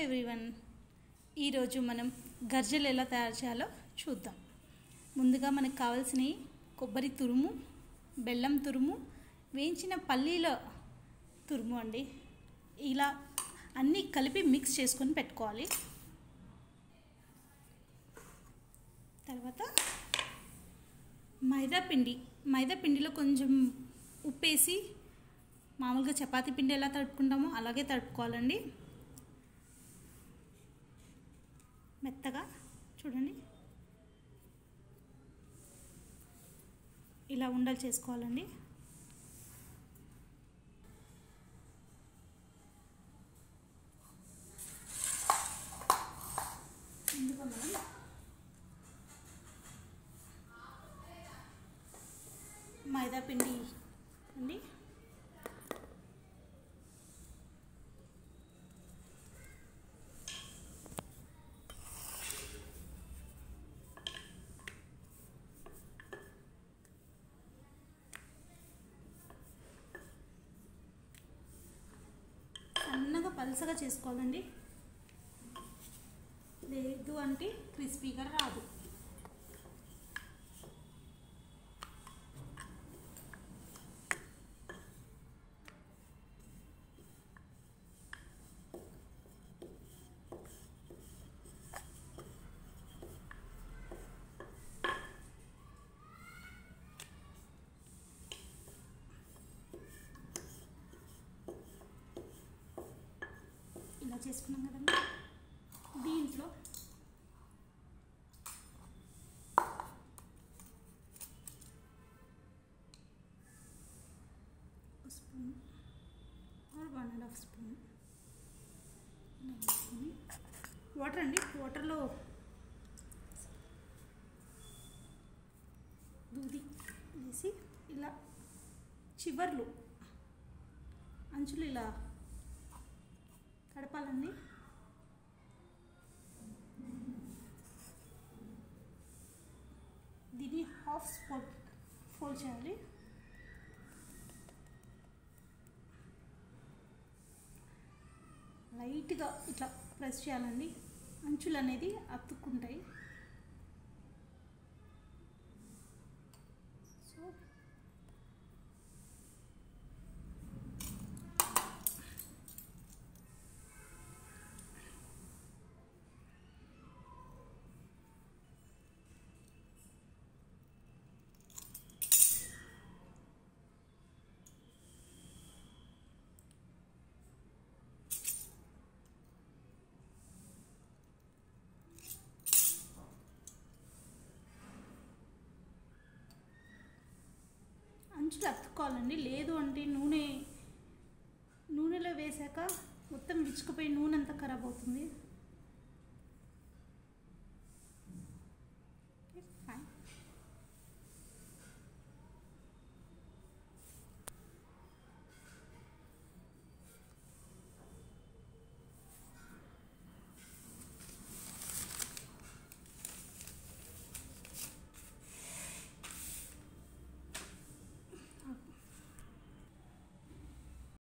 everyone ఈరోజు మనం గర్జలు ఎలా తయారు చేయాలో చూద్దాం ముందుగా మనకు కావాల్సినవి కొబ్బరి తురుము బెల్లం తురుము వేయించిన పల్లీల తురుము అండి ఇలా అన్నీ కలిపి మిక్స్ చేసుకొని పెట్టుకోవాలి తర్వాత మైదా పిండి మైదా పిండిలో కొంచెం ఉప్పేసి మామూలుగా చపాతీ పిండి ఎలా తడుపుకుంటామో అలాగే తడుపుకోవాలండి మెత్తగా చూడండి ఇలా ఉండలు చేసుకోవాలండి ముందుగా మనం మైదా పిండి అండి సన్నగా పలసగా చేసుకోవాలండి లేదు అంటే క్రిస్పీగా రాదు ఇలా చేసుకున్నాం కదండి దీంట్లో ఒక spoon or one and half spoon వేసుకొని వాటర్ అండి వాటర్లో దూది వేసి ఇలా చివర్లు అంచులు ఇలా కడపాలండి దీన్ని హాఫ్ ఫోల్డ్ ఫోల్డ్ చేయాలి లైట్గా ఇట్లా ప్రెస్ చేయాలండి అంచులు అనేది అతుక్కుంటాయి సో అంచులు అతుక్కోవాలండి లేదు అంటే నూనె నూనెలో వేసాక మొత్తం విచ్చుకుపోయి నూనె అంతా ఖరాబ్ అవుతుంది ఓకే, ఫైన్